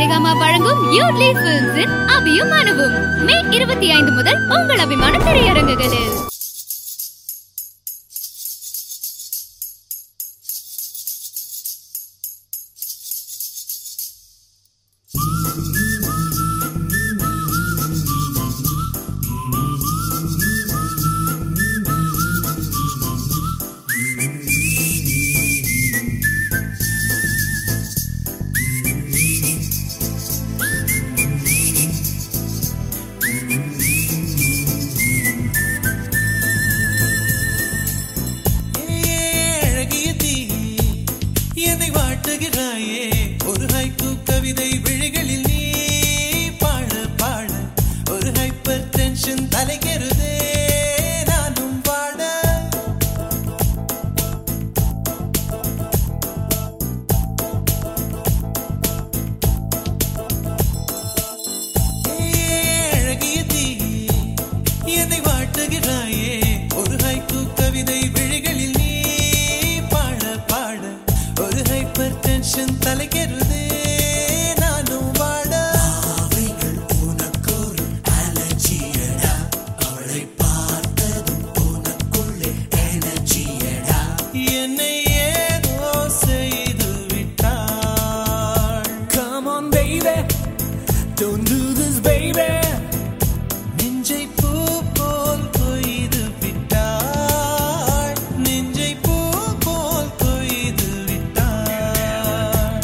சரிகமா வழங்கும் யூட்லி பிலிம்ஸின் அபியும் அனுவும் மே இருபத்தி ஐந்து முதல் உங்கள் அபிமான திரையரங்குகளில் அழகிய தீயே என்னை வாட்டுகிறாயே ஒரு ஹைக்கூ கவிதை விழிகளில் நீ பாட பாட ஒரு ஹைப்பர் டென்ஷன் தலைக்கிறதே நானும் பாட அழகிய தீயே என்னை வாட்டுகிறாயே ஒரு ஹைக்கூ கவிதை விழிகளில் நீ பாட பாட ஒரு ஹைப்பர் டென்ஷன் தலைக்கிறதே நானும் வாட அவைகள் உனக்கொரு அலர்ஜியடா அவளை பார்த்ததும் உனக்குள்ளே எனர்ஜியடா என்னை ஏதோ செய்து விட்டாள் Come on, baby. Don't do this, baby. நெஞ்சை பூ போல் கொய்து விட்டாள் நெஞ்சை பூ போல் கொய்து விட்டாள்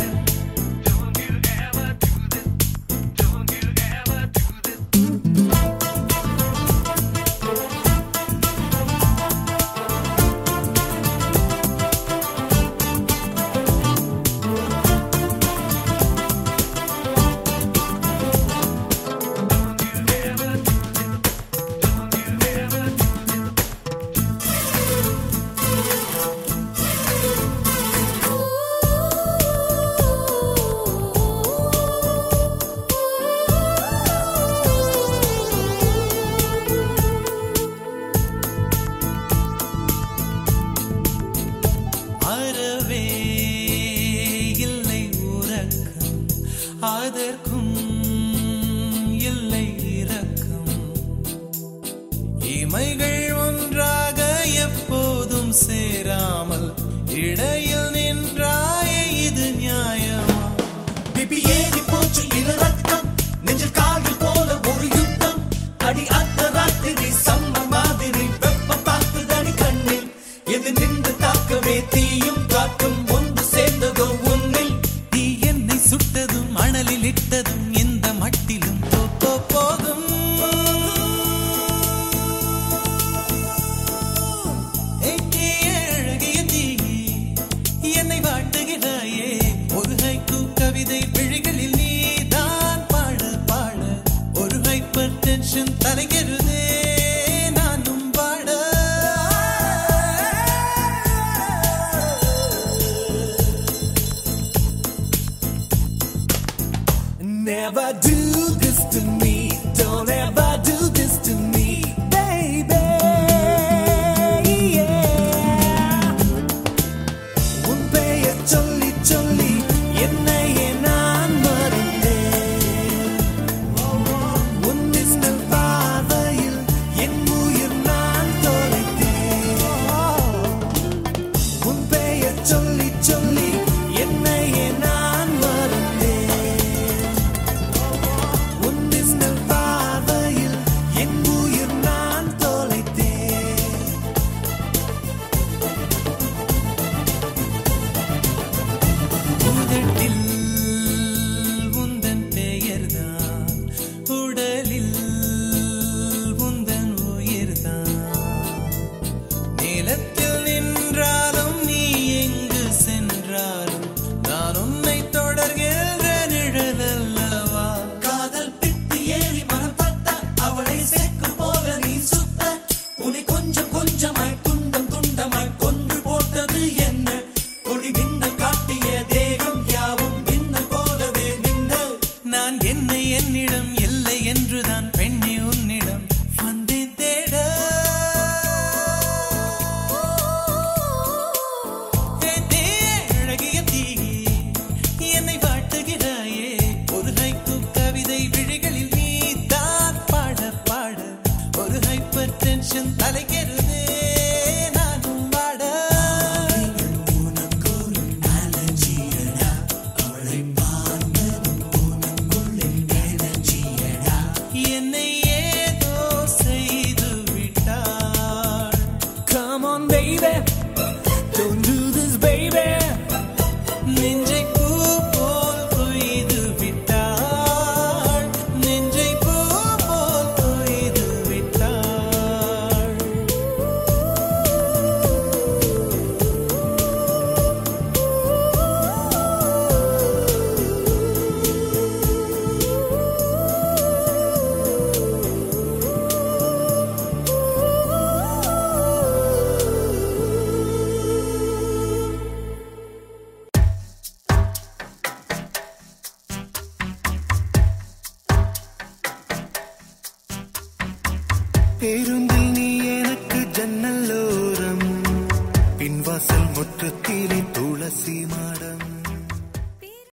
அறவே இல்லை உறக்கம் அதற்கும் இல்லை இரக்கம் இமைகள் ஒன்றாக எப்போதும் சேராமல் இடையில் நின்றாயே இது நியாயமா Baby, ஏறி போச்சு இள ரத்தம் நெஞ்சில் கால்கள் போல ஒரு யுத்தம் அடி அந்த ராத்திரி சம்ம மாதிரி வெப்பம் தாக்குதடி கண்ணில் எது நின்று தாக்கவே தீயும் காற்றும் ஒன்று சேர்ந்ததோ உன்னில் தீ என்னை சுட்டதும் மணலில் இட்டதும் எந்த மட்டிலும் போ, போ, போகும் ஏக்கே அழகிய தீயே, என்னை வாட்டுகிறாயே ஒரு ஹைக்கூ கவிதை விழிகளில் நீதான் பாட பாட ஒரு ஹைப்பர் டென்ஷன் தலைகிறதே நானும் பாட Never do this to me. Don't ever do this to me, baby. Yeah. உன் பெயர் சொல்லி சொல்லி என்னையே நான் மறந்தேன் உன் மின்னல் பார்வையில் என் உயிர் நான் தொலைத்தேன் உன் பெயர் சொல்லி சொல்லி என்னையே நான் மறந்தேன் உன் மின்னல் பார்வையில் பேருந்தில் நீ எனக்கு ஜன்னலோரம் பின்வாசல் முற்றத்திலே துளசி மாடம்